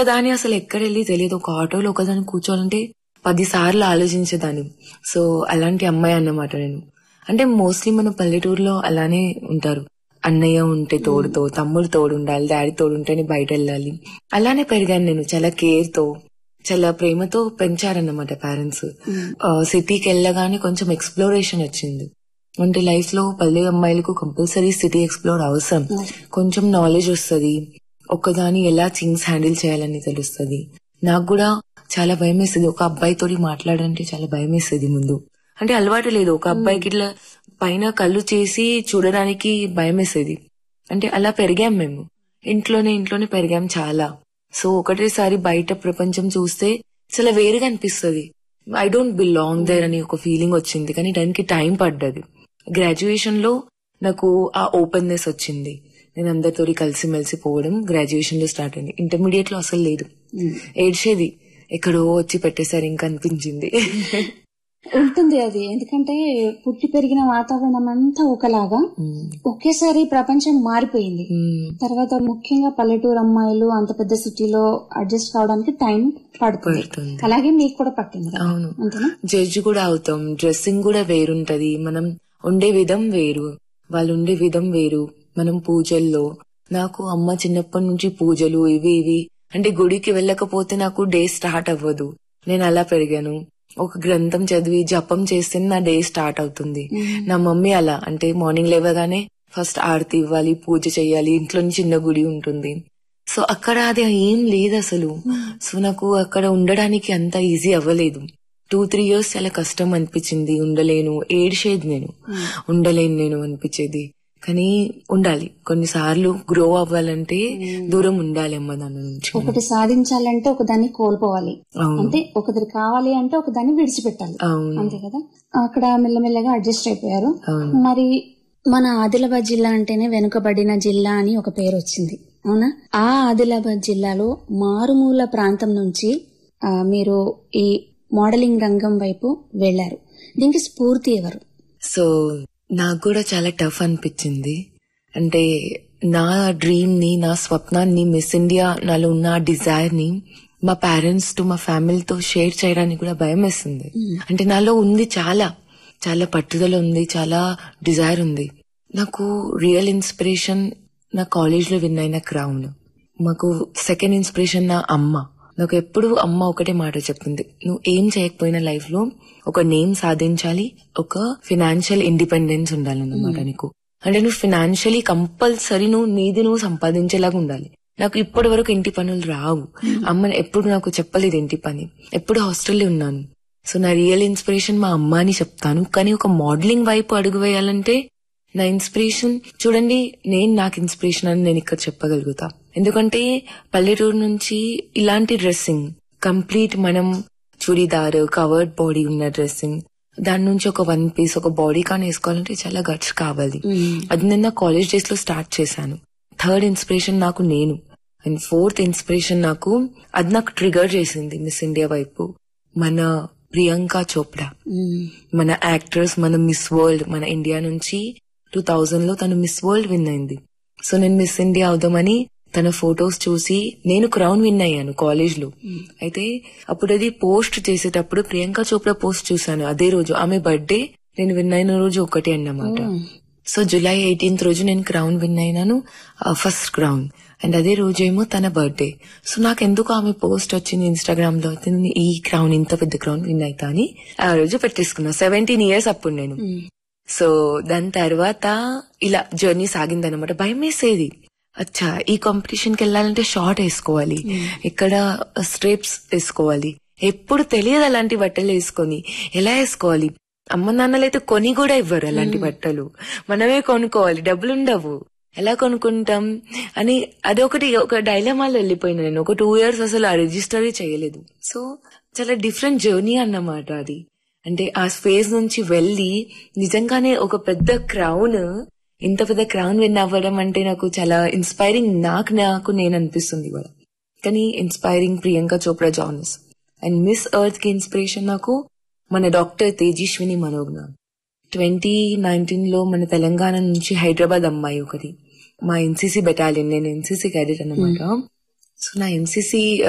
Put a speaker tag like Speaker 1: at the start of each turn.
Speaker 1: ఒక్కదాని అసలు ఎక్కడ వెళ్ళి తెలియదు ఒక ఆటోలో ఒకదాని కూర్చోవాలంటే పది సార్లు ఆలోచించేదాన్ని సో అలాంటి అమ్మాయి అన్నమాట నేను అంటే మోస్ట్లీ మన పల్లెటూరులో అలానే ఉంటారు అన్నయ్య ఉంటే తోడుతో తమ్ముడు తోడు ఉండాలి డాడీ తోడు ఉంటేనే బయట వెళ్ళాలి అలానే పెరిగాను నేను చాలా కేర్ తో చాలా ప్రేమతో పెంచారన్నమాట పేరెంట్స్ సిటీకి వెళ్ళగానే కొంచెం ఎక్స్ప్లోరేషన్ వచ్చింది అంటే లైఫ్ లో పల్లె అమ్మాయిలకు కంపల్సరీ సిటీ ఎక్స్ప్లోర్ అవసరం కొంచెం నాలెడ్జ్ వస్తుంది ఒక్కదాని ఎలా థింగ్స్ హ్యాండిల్ చేయాలని తెలుస్తుంది నాకు కూడా చాలా భయం వేస్తుంది ఒక అబ్బాయితో మాట్లాడంటే చాలా భయం వేస్తుంది ముందు అంటే అలవాటు లేదు ఒక అబ్బాయికి ఇట్లా పైన కళ్ళు చేసి చూడడానికి భయం వేసేది అంటే అలా పెరిగాం మేము ఇంట్లోనే ఇంట్లోనే పెరిగాం చాలా సో ఒకటేసారి బయట ప్రపంచం చూస్తే చాలా వేరుగా అనిపిస్తుంది ఐ డోంట్ బిలాంగ్ దేర్ అని ఒక ఫీలింగ్ వచ్చింది కానీ దానికి టైం పడ్డది గ్రాడ్యుయేషన్ లో నాకు ఆ ఓపెన్నెస్ వచ్చింది నేను అందరితో కలిసిమెలిసి పోవడం గ్రాడ్యుయేషన్ లో స్టార్ట్ అయింది ఇంటర్మీడియట్ లో అసలు లేదు ఏడ్చేది ఎక్కడో వచ్చి పెట్టేశారు ఇంకా అనిపించింది
Speaker 2: ఉంటుంది అది ఎందుకంటే పుట్టి పెరిగిన వాతావరణం అంతా ఒకలాగా ఒకేసారి ప్రపంచం మారిపోయింది తర్వాత ముఖ్యంగా పల్లెటూరు అమ్మాయిలు అంత పెద్ద సిటీలో అడ్జస్ట్ కావడానికి టైం పడుతుంది
Speaker 1: పడుతుంది.
Speaker 2: అలాగే మీకు కూడా పట్టింది కదా?
Speaker 1: అవును
Speaker 2: అంతేనా
Speaker 1: జడ్జ్ కూడా అవుతాం డ్రెస్సింగ్ కూడా వేరుంటది మనం ఉండే విధం వేరు వాళ్ళు ఉండే విధం వేరు మనం పూజల్లో నాకు అమ్మ చిన్నప్పటి నుంచి పూజలు ఇవి ఇవి అంటే గుడికి వెళ్ళకపోతే నాకు డే స్టార్ట్ అవ్వదు నేను అలా పెరిగాను ఒక గ్రంథం చదివి జపం చేస్తే నా డే స్టార్ట్ అవుతుంది నా మమ్మీ అలా అంటే మార్నింగ్ లేవగానే ఫస్ట్ ఆరతి ఇవ్వాలి పూజ చేయాలి ఇంట్లో చిన్న గుడి ఉంటుంది సో అక్కడ అది ఏం లేదు అసలు సో నాకు అక్కడ ఉండడానికి అంత ఈజీ అవ్వలేదు టూ త్రీ ఇయర్స్ చాలా కష్టం అనిపించింది ఉండలేను ఏడ్చేది నేను ఉండలేను నేను అనిపించేది కానీ ఉండాలి కొన్నిసార్లు గ్రో అవ్వాలంటే దూరం ఉండాలి అమ్మ దాని నుంచి
Speaker 2: ఒకటి సాధించాలంటే ఒకదాన్ని కోల్పోవాలి
Speaker 1: అవును
Speaker 2: అంటే ఒకటి కావాలి అంటే ఒకదాన్ని విడిచిపెట్టాలి
Speaker 1: అవును
Speaker 2: అంతే కదా అక్కడ మెల్లమెల్లగా అడ్జస్ట్ అయిపోయారు
Speaker 1: అవును
Speaker 2: మరి మన ఆదిలాబాద్ జిల్లా అంటేనే వెనుకబడిన జిల్లా అని ఒక పేరు వచ్చింది అవునా ఆ ఆదిలాబాద్ జిల్లాలో మారుమూల ప్రాంతం నుంచి ఆ, మీరు ఈ మోడలింగ్ రంగం వైపు వెళ్లారు దీనికి స్ఫూర్తి ఎవరు
Speaker 1: సో నాకు కూడా చాలా టఫ్ అనిపించింది అంటే నా డ్రీమ్ ని నా స్వప్నాన్ని మిస్ ఇండియా నాలో ఉన్న ఆ డిజైర్ ని మా పేరెంట్స్ తో మా ఫ్యామిలీతో షేర్ చేయడానికి కూడా భయం వేస్తుంది అంటే నాలో ఉంది చాలా చాలా పట్టుదల ఉంది చాలా డిజైర్ ఉంది నాకు రియల్ ఇన్స్పిరేషన్ నా కాలేజ్ లో విన్ అయిన క్రౌన్ మాకు సెకండ్ ఇన్స్పిరేషన్ నా అమ్మ నాకు ఎప్పుడు అమ్మ ఒకటే మాట చెప్పింది నువ్వు ఏం చేయకపోయినా లైఫ్ లో ఒక నేమ్ సాధించాలి ఒక ఫినాన్షియల్ ఇండిపెండెన్స్ ఉండాలన్నమాట నీకు అంటే నువ్వు ఫినాన్షియలీ కంపల్సరీ నువ్వు నీది నువ్వు సంపాదించేలాగా ఉండాలి నాకు ఇప్పటి వరకు ఇంటి పనులు రావు అమ్మ ఎప్పుడు నాకు చెప్పలేదు ఇంటి పని ఎప్పుడు హాస్టల్లో ఉన్నాను సో నా రియల్ ఇన్స్పిరేషన్ మా అమ్మ అని చెప్తాను కానీ ఒక మోడలింగ్ వైపు అడుగు వేయాలంటే నా ఇన్స్పిరేషన్ చూడండి నేను నాకు ఇన్స్పిరేషన్ అని నేను ఇక్కడ చెప్పగలుగుతా ఎందుకంటే పల్లెటూరు నుంచి ఇలాంటి డ్రెస్సింగ్ కంప్లీట్ మనం చుడిదార్ కవర్డ్ బాడీ ఉన్న డ్రెస్సింగ్ దాని నుంచి ఒక వన్ పీస్ ఒక బాడీ కాన్ వేసుకోవాలంటే చాలా గట్స్ కావాలి అది నేను నా కాలేజ్ డేస్ లో స్టార్ట్ చేశాను థర్డ్ ఇన్స్పిరేషన్ నాకు నేను అండ్ ఫోర్త్ ఇన్స్పిరేషన్ నాకు అది నాకు ట్రిగర్ చేసింది మిస్ ఇండియా వైపు మన ప్రియాంక చోప్రా మన యాక్టర్స్ మన మిస్ వరల్డ్ మన ఇండియా నుంచి టూ థౌజండ్ లో తను మిస్ వరల్డ్ విన్ అయింది సో నేను మిస్ ఇండియా అవుదామని తన ఫొటోస్ చూసి నేను క్రౌన్ విన్ అయ్యాను కాలేజ్ లో అయితే అప్పుడు అది పోస్ట్ చేసేటప్పుడు ప్రియాంక చోప్రా పోస్ట్ చూసాను అదే రోజు ఆమె బర్త్డే నేను విన్ అయిన రోజు ఒకటే అన్నమాట సో జూలై ఎయిటీన్త్ రోజు నేను క్రౌన్ విన్ అయినాను ఫస్ట్ క్రౌన్ అండ్ అదే రోజేమో తన బర్త్డే సో నాకు ఎందుకు ఆమె పోస్ట్ వచ్చింది ఇన్స్టాగ్రామ్ లో అయితే నేను ఈ క్రౌన్ ఇంత పెద్ద క్రౌన్ విన్ అవుతా అని ఆ రోజు పెట్టేసుకున్నా సెవెంటీన్ ఇయర్స్ అప్పుడు నేను సో దాని తర్వాత ఇలా జర్నీ సాగిందనమాట భయం వేసేది అచ్చా ఈ కాంపిటీషన్ కి వెళ్ళాలంటే షార్ట్ వేసుకోవాలి ఇక్కడ స్ట్రిప్స్ వేసుకోవాలి ఎప్పుడు తెలియదు అలాంటి బట్టలు వేసుకొని ఎలా వేసుకోవాలి అమ్మ నాన్నలైతే కొని కూడా ఇవ్వరు అలాంటి బట్టలు మనమే కొనుక్కోవాలి డబ్బులు ఉండవు ఎలా కొనుక్కుంటాం అని అది ఒకటి ఒక డైలమాలో వెళ్ళిపోయినా నేను ఒక టూ ఇయర్స్ అసలు ఆ రిజిస్టర్ చేయలేదు సో చాలా డిఫరెంట్ జర్నీ అన్నమాట అది అంటే ఆ స్పేస్ నుంచి వెళ్ళి నిజంగానే ఒక పెద్ద క్రౌన్ ఇంత పెద్ద క్రౌన్ విన్ అవ్వడం అంటే నాకు చాలా ఇన్స్పైరింగ్ నాకు నాకు నేను అనిపిస్తుంది ఇవాళ కానీ inspiring Priyanka Chopra Jonas and Miss Earth కి ఇన్స్పిరేషన్ నాకు మన doctor Tejaswini Manogna twenty nineteen లో మన తెలంగాణ నుంచి హైదరాబాద్ అమ్మాయి ఒకటి మా ఎన్సీసీ బెటాలియన్ నేను ఎన్సీసీ క్యాడెట్ అన్నమాట సో నా ఎన్సీసీ